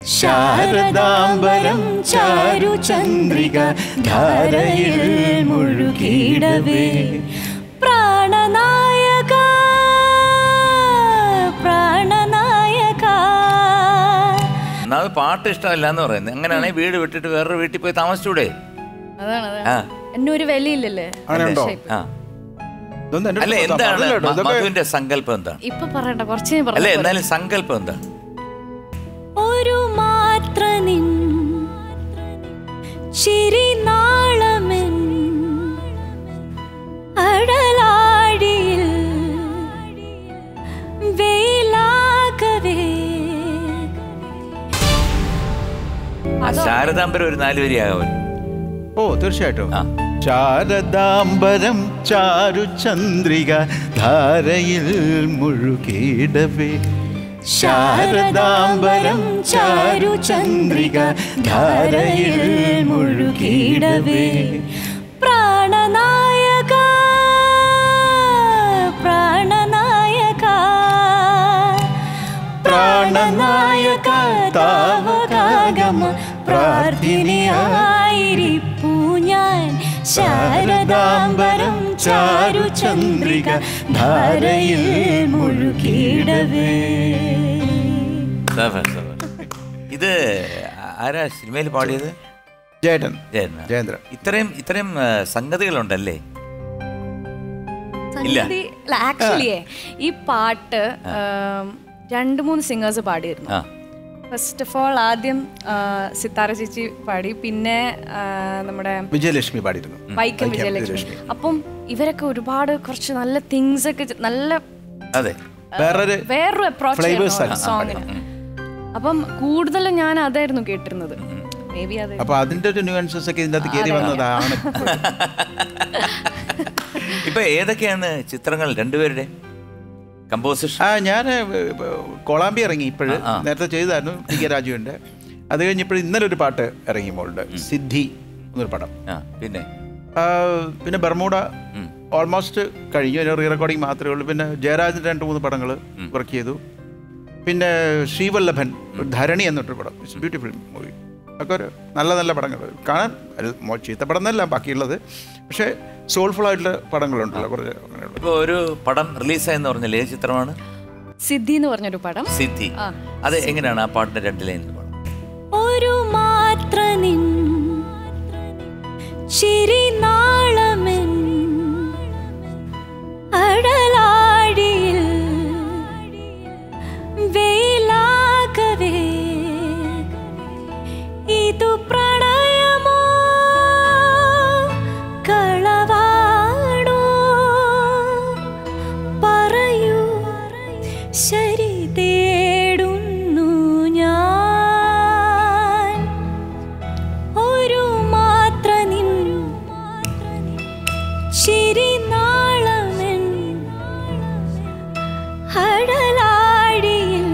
ശാരദാംബരം ചാരുചന്ദ്രിക ധാരയിൽ മുഴുകിയിടവേ പ്രാണനായക പ്രാണനായക ഒന്നാമത് പാട്ട് ഇഷ്ടമല്ല എന്ന് പറയുന്നത് അങ്ങനെയാണെങ്കിൽ വീട് വിട്ടിട്ട് വേറൊരു വീട്ടിൽ പോയി താമസിച്ചൂടെ അതാണ് അതാണ് ആ എന്നെ ഒരു വിലയില്ലല്ലേ അങ്ങനെയുണ്ടോ ആ ഇതൊന്നും എൻ്റെ അല്ല അടുത്ത് എന്താണ് പറഞ്ഞില്ല കേട്ടോ. മ- ഇതൊക്കെ മധുവിന്റെ സങ്കല്പം എന്താണ് ഇപ്പൊ പറയണ്ട കുറച്ച് ഞാൻ അല്ല പറഞ്ഞു എന്നാലും സങ്കല്പം എന്താണ് ഒരു മാത്ര നിൻ ചിരിനാളമെൻ അടലാഴിയിൽ വെയിലാകവേ ആ ശാരദാംബരം ഒരു നാല് വരിയാകാമല്ലോ ഓ തീർച്ചയായിട്ടും ആ. ശാരദാംബരം ചാരുചന്ദ്രിക ധാരയിൽ മുഴുകിയിടവേ ശാരദാംബരം ചാരുചന്ദ്രിക ധാരയിൽ മുഴുകിയിടവേ പ്രാണനായക പ്രാണനായക പ്രാണനായക താവകാഗമ പ്രാർത്ഥിനിയായിരിപ്പൂ ഞാൻ ശാരദാംബരം ചാരുചന്ദ്രിക ധാരയിൽ മുഴുകിയിടവേ സഫർ, സഫർ. ഇത് ആരാ സിനിമയിൽ പാടിയത് ജയേട്ടൻ ജയൻ ജയേന്ദ്രൻ ഇത്രയും ഇത്രയും ആ, സംഗതികളുണ്ടല്ലേ ഇല്ല. ആക്ച്വലി ഈ പാട്ട് ആം, രണ്ട് മൂന്ന് സിംഗേഴ്സ് പാടിയിരുന്നു ആ ഫസ്റ്റ് ഓഫ് ഓൾ ആദ്യം ആ, സിത്താര ചേച്ചി പാടി പിന്നെ ആ, നമ്മുടെ വിജയലക്ഷ്മി പാടിയിരുന്നു വൈക്കം വിജയലക്ഷ്മി അപ്പം ഇവരൊക്കെ ഒരുപാട് കുറച്ച് നല്ല തിങ്സ് ഒക്കെ ചെ- നല്ല അതെ വേറൊരു വേറൊരു അപ്രോച്ച് Flavours ആയിരുന്നു സോങ്ങിന് അപ്പം കൂടുതലും ഞാൻ അതായിരുന്നു കേട്ടിരുന്നത് മേ ബി അതെ അപ്പൊ അതിന്റെ ഒരു ന്യൂൻസസ് ഒക്കെ ഇതിന്റെ അകത്ത് കയറി വന്നതാണ് ഇപ്പൊ ഏതൊക്കെയാണ് ചിത്രങ്ങൾ രണ്ടുപേരുടെ കമ്പോസിഷൻ ആ ഞാൻ കൊളാമ്പി ഇറങ്ങി ഇപ്പോഴ് ആ, ആ. നേരത്തെ ചെയ്തായിരുന്നു ടി കെ രാജുവിന്റെ അത് കഴിഞ്ഞപ്പോൾ ഇന്നലെ ഒരു പാട്ട് ഇറങ്ങി മോളുടെ സിദ്ധി എന്നൊരു പടം ആ പിന്നെ ആ, പിന്നെ ബർമൂഡ ഉം. ഓൾമോസ്റ്റ് കഴിഞ്ഞു ഒരു റീ റെക്കോർഡിങ് മാത്രമേ ഉള്ളൂ പിന്നെ ജയരാജൻ്റെ രണ്ട് മൂന്ന് പടങ്ങൾ വർക്ക് ചെയ്തു പിന്നെ ശ്രീവല്ലഭൻ ഒരു ധരണി എന്നൊരു പടം ഇറ്റ്സ് ബ്യൂട്ടിഫുൾ മൂവി ഒക്കെ ഒരു നല്ല നല്ല പടങ്ങൾ കാണാൻ ഒരു മോ- ചീത്ത പടം എന്നല്ല ബാക്കിയുള്ളത് പക്ഷേ സോൾഫുൾ ആയിട്ടുള്ള പടങ്ങളുണ്ടല്ലോ കുറച്ച് അങ്ങനെയുള്ള ഇപ്പൊ ഒരു പടം റിലീസായെന്ന് പറഞ്ഞില്ലേ ഏത് ചിത്രമാണ് സിദ്ധി എന്ന് പറഞ്ഞൊരു പടം സിദ്ധി ആ. അത് എങ്ങനെയാണ് ആ പാട്ടിന്റെ രണ്ട് ലൈനിൽ പാടാം ഒരു മാത്ര നിൻ ചിരിനാളമെൻ അടലാഴിയിൽ വെയിലാകവേ ഇതു പ്രണയമോ കളവാണോ പറയൂ ശരി തേടുന്നു ഞാൻ ഒരു മാത്ര നിൻ ചിരിനാളമെൻ അടലാഴിയിൽ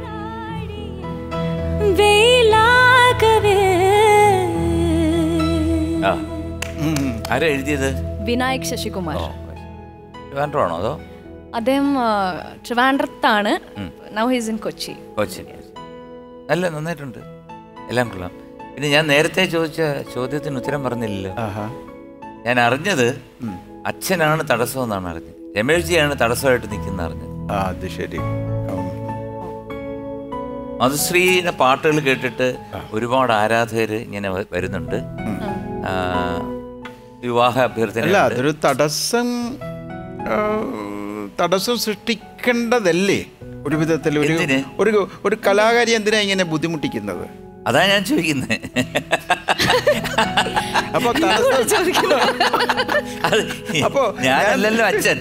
വെയിലാകവേ ആ ആരാ എഴുതിയത് വിനായക് ശശികുമാർ ഓ ട്രിവാൻഡ്രമാണോ അതോ അദ്ദേഹം ആ, ട്രിവാൻഡ്രത്താണ് now he's in Kochi Kochi നല്ല നന്നായിട്ടുണ്ട് എല്ലാം കൊള്ളാം പിന്നെ ഞാൻ നേരത്തെ ചോദിച്ച ചോദ്യത്തിന് ഉത്തരം പറഞ്ഞില്ലല്ലോ ആഹാ ഞാൻ അറിഞ്ഞത് അച്ഛനാണ് തടസ്സം എന്നാണ് അറിഞ്ഞത് രമേഷ്ജിയാണ് തടസ്സമായിട്ട് നിൽക്കുന്ന അറിഞ്ഞത് ആ അത് ശരി ഉം. മധുശ്രീയുടെ പാട്ടുകൾ കേട്ടിട്ട് ഒരുപാട് ആരാധകർ ഇങ്ങനെ വ- വരുന്നുണ്ട് ആ, വിവാഹ അഭ്യർത്ഥന അല്ല അതൊരു തടസ്സം ആ, തടസ്സം സൃഷ്ടിക്കേണ്ടതല്ലേ ഒരു വിധത്തിൽ ഒരു എന്തിന്? ഒരു ഒരു കലാകാരി എന്തിനാ ഇങ്ങനെ ബുദ്ധിമുട്ടിക്കുന്നത് അതാ ഞാൻ ചോദിക്കുന്നത് അപ്പൊ തടസ്സം അത് അപ്പോ ഞാനല്ലല്ലോ അച്ഛൻ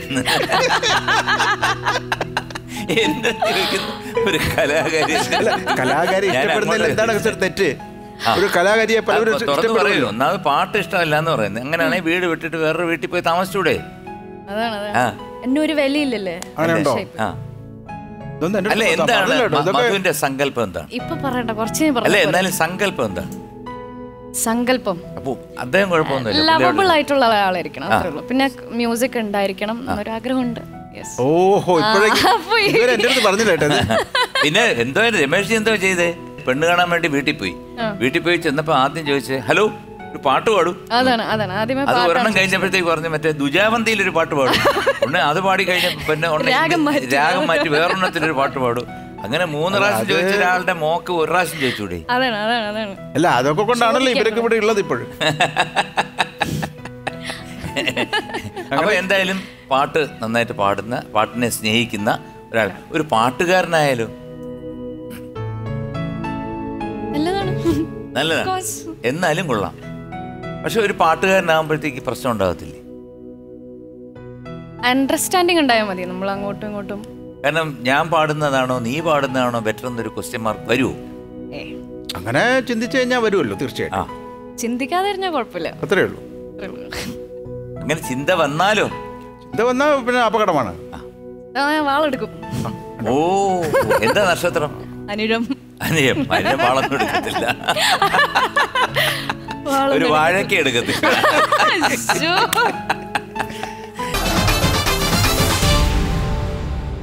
എന്താ ചോദിക്കുന്നു ഒരു കലാകാരി അല്ല കലാകാരി ഞാൻ ഇഷ്ടപ്പെടുന്നതിൽ അങ്ങോട്ട് എന്താണ് സർ തെറ്റ് ഒരു കലാകാരിയെ പലരും അപ്പൊ തുറന്നു പറയൂ ഇഷ്ടപ്പെടുമല്ലോ ഒന്നാമത് പാട്ട് ഇഷ്ടമല്ല എന്ന് പറയുന്നത് അങ്ങനെയാണെങ്കിൽ വീട് വിട്ടിട്ട് വേറൊരു വീട്ടിൽ പോയി താമസിച്ചൂടെ അതാണ് അതാണ്. ആ എന്നെ ഒരു വിലയില്ലല്ലേ അങ്ങനെയുണ്ടോ ആ ഇതൊന്നും എൻ്റെ അല്ല അടുത്ത് എന്താണ് പറഞ്ഞില്ല കേട്ടോ. മ- ഇതൊക്കെ മധുവിന്റെ സങ്കല്പം എന്താണ് ഇപ്പൊ പറയണ്ട കുറച്ച് ഞാൻ അല്ല പറഞ്ഞു എന്നാലും സങ്കല്പം എന്താണ് സങ്കല്പം അപ്പൊ അദ്ദേഹം കുഴപ്പമൊന്നുമില്ല ലവബിൾ പുള്ളിയോട് ആയിട്ടുള്ള ആളായിരിക്കണം അത്രേ ഉള്ളൂ പിന്നെ മ്യൂസിക് ഉണ്ടായിരിക്കണം എന്നൊരു ആഗ്രഹമുണ്ട് യെസ് ഓഹോ ഇപ്പോഴേക്കും അപ്പൊ ഈ- ഇതുവരെ എൻ്റെ അടുത്ത് പറഞ്ഞില്ല കേട്ടോ ഇത്. പിന്നെ എന്തോ രമേഷ് എന്തോ ചെയ്തേ പെണ്ണ് കാണാൻ വേണ്ടി വീട്ടിൽ പോയി വീട്ടിൽ പോയി ചെന്നപ്പോൾ ആദ്യം ചോദിച്ചേ ഹലോ ഒരു പാട്ട് പാടും അതാണ് അതാണ് ആദ്യമേ അത് പാട്ടാണ് ഒരെണ്ണം കഴിഞ്ഞപ്പോഴത്തേക്ക് പറഞ്ഞു മറ്റേ ദുജാവന്തിയിൽ ഒരു പാട്ട് പാടും ഉടനെ അത് പാടി കഴിഞ്ഞ പിന്നെ ഉടനെ രാഗം മാറ്റി. രാഗം മാറ്റി വേറൊരെണ്ണത്തിലൊരു പാട്ട് പാടും അങ്ങനെ മൂന്ന് പ്രാവശ്യം ചോദിച്ച ഒരാളുടെ മോക്ക് ഒരു പ്രാവശ്യം ചോദിച്ചൂടെ അതാണ് അതാണ് അതാണ് അല്ല അതൊക്കെ കൊണ്ടാണല്ലോ ഇവരൊക്കെ ഇവിടെ ഉള്ളത് ഇപ്പോഴും അപ്പൊ എന്തായാലും പാട്ട് നന്നായിട്ട് പാടുന്ന പാട്ടിനെ സ്നേഹിക്കുന്ന ഒരാൾ ഒരു പാട്ടുകാരനായാലും നല്ലതാണ് നല്ലതാണ് course. എന്നാലും കൊള്ളാം പക്ഷെ ഒരു പാട്ടുകാരനാകുമ്പോഴത്തേക്ക് പ്രശ്നം ഉണ്ടാകത്തില്ലേ അണ്ടർസ്റ്റാൻഡിങ് ഉണ്ടായാൽ മതി നമ്മൾ അങ്ങോട്ടും ഇങ്ങോട്ടും കാരണം ഞാൻ പാടുന്നതാണോ നീ പാടുന്നതാണോ ബെറ്റർ എന്നൊരു ക്വസ്റ്റ്യൻ മാർക്ക് വരുമോ ഏ അങ്ങനെ ചിന്തിച്ചു കഴിഞ്ഞാൽ വരുമല്ലോ തീർച്ചയായിട്ടും ആ ചിന്തിക്കാതിരുന്നാൽ കുഴപ്പമില്ല അത്രേ ഉള്ളൂ അത്രേ ഉള്ളൂ. അങ്ങനെ ചിന്ത വന്നാലോ ഇത് വന്നാൽ പിന്നെ അപകടമാണ് ആ, ഞാൻ വാളെടുക്കും ഓ എന്താ നക്ഷത്രം അനുരം അനിയം അതിനെ വളർന്നു എടുക്കത്തില്ല വാളൊന്നും ഒരു വാഴയ്ക്ക് എടുക്കത്തില്ല ശ്ശോ.